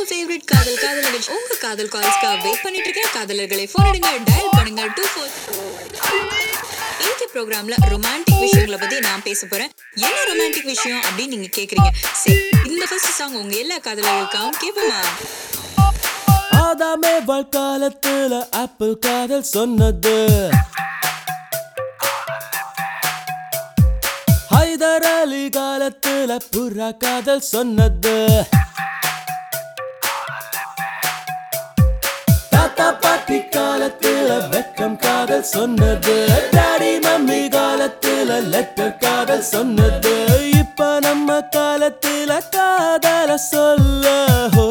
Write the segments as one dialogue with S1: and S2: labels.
S1: Favourite காதல் காதல் நிகழ்ச்சி உங்க காதல் கால்ஸ்க்காக வெயிட் பண்ணிட்டு இருக்கேன் காதலர்களை ஃபோன் எடுங்க டயல் பண்ணுங்க டூ ஃபோர் இன்னைக்கு ப்ரோக்ராம்ல ரொமான்டிக் விஷயங்களை பத்தி நான் பேச போறேன் என்ன ரொமான்டிக் விஷயம் அப்படின்னு நீங்க கேக்குறீங்க சரி இந்த ஃபர்ஸ்ட் சாங் உங்க எல்லா காதலர்களுக்காகவும் கேட்போமா
S2: ஆதாமே வாழ்காலத்துல ஆப்பிள் காதல் சொன்னது ஹைதர் அலி காலத்துல புறா காதல் சொன்னது தாத்தா பாட்டி காலத்துல வெக்கம் காதல் சொன்னது டாடி மம்மி காலத்துல லெட்டர் காதல் சொன்னது இப்ப நம்ம காலத்துல காதல சொல்ல ஹோ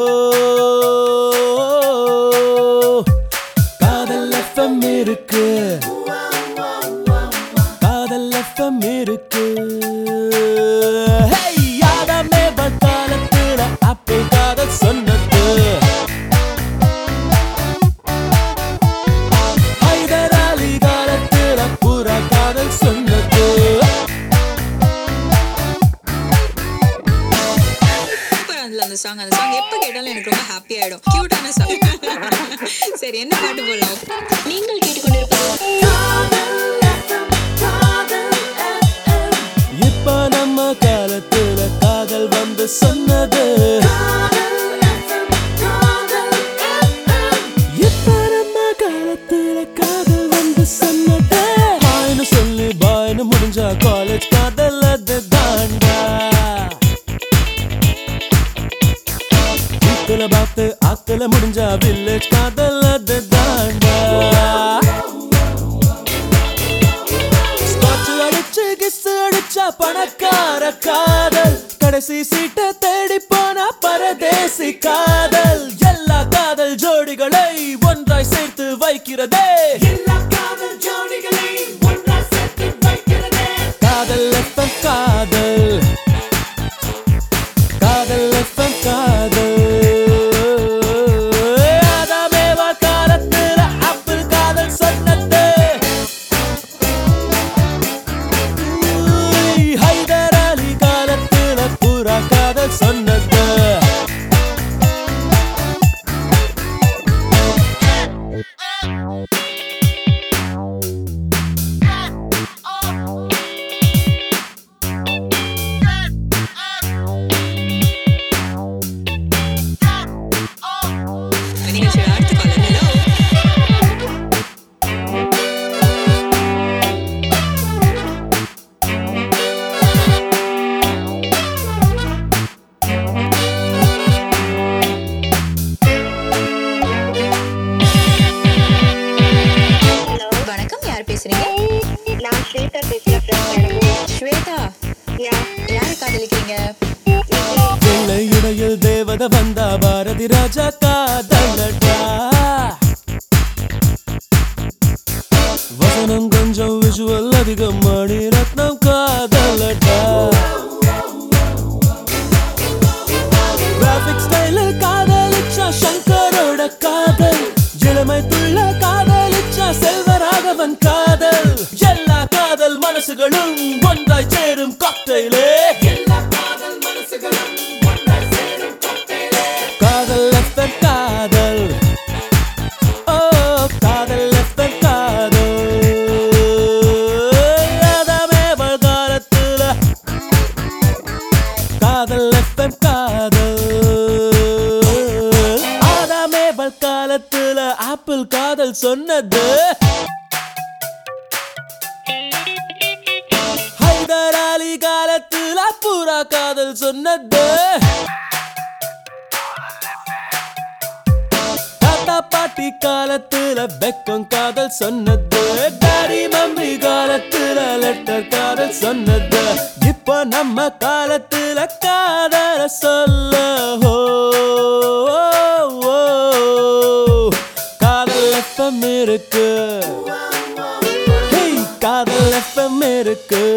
S2: காதல் எஃப்எம் இருக்கு காதல் எஃப்எம் இருக்கு Hey, யாதமே காலத்துல ஆப்பிள் காதல் சொன்னது ஹைதர் அலி காலத்துல புறா காதல் சொன்னது
S1: சூப்பர் அதுல அந்த சாங் அந்த சாங் எப்ப கேட்டாலும் எனக்கு ரொம்ப ஹாப்பி ஆயிடும் கியூட்டான சாங் சரி என்ன பாட்டு போடலாம் நீங்கள் கேட்டுக்கொண்டிருப்பது
S2: இப்ப நம்ம காலத்துல காதல் வந்து சொன்னது இப்ப நம்ம காலத்துல காதல் வந்து சொன்னது பாய்னு சொல்லி பாய்னு முடிஞ்சா காலேஜ் காதல் அது தாண்டா வீட்டுல பார்த்து ஆத்துல முடிஞ்சா வில்லேஜ் காதல் அது தாண்டா ஸ்காட்ச் அடிச்சு கிஸ் அடிச்சா பணக்கார காதல் கடைசி சீட்டை தேடி போனா பரதேசி காதல் எல்லா காதல் ஜோடிகளை ஒன்றாய் சேர்த்து வைக்கிறதே காதல் எஃப்எம் காதல் காதல் எஃப்எம் காதல் ஆதாமேவா காலத்துல ஆப்பிள் காதல் சொன்னது ஊய், ஹைதர் அலி காலத்துல புறா காதல் சொன்னது
S1: நிகழ்ச்சியோட அடுத்த காலர் ஹலோ வணக்கம் யார் பேசுறீங்க
S3: நான் ஸ்வேதா பேசுறேன் மேடம்
S1: ஸ்வேதா
S3: யா
S1: யாரை காதலிக்கிறீங்க
S2: வெள்ளை இடையில் தேவத வந்தா பாரதி ராஜா காதலடா வசனம் கொஞ்சம் விஷுவல் அதிகம் மணி ரத்னம் காதலடா கிராபிக் ஸ்டைல காதலிச்சா சங்கரோட காதல் இளமை துள்ள காதலிச்சா செல்வராகவன் காதல் எல்லா காதல் மனசுகளும் ஒன்றாய் சேரும் காக்டெயிலே காதல் எஃப்எம் காதல் ஓ காதல் எஃப்எம் காதல் அதாமே காலத்துல காதல் எஃப்எம் காதல் ஆதாமே காலத்துல ஆப்பிள் காதல் சொன்னது ஹைதர் அலி காலத்துல புறா காதல் சொன்னது தாத்தா பாட்டி காலத்துல வெக்கம் காதல் சொன்னது டாடி மம்மி காலத்துல லெட்டர் காதல் சொன்னது இப்போ நம்ம காலத்துல காதல சொல்ல ஹோ ஓ, ஓ. காதல் எஃப்எம் இருக்கு ஹேய், காதல் எஃப்எம் இருக்கு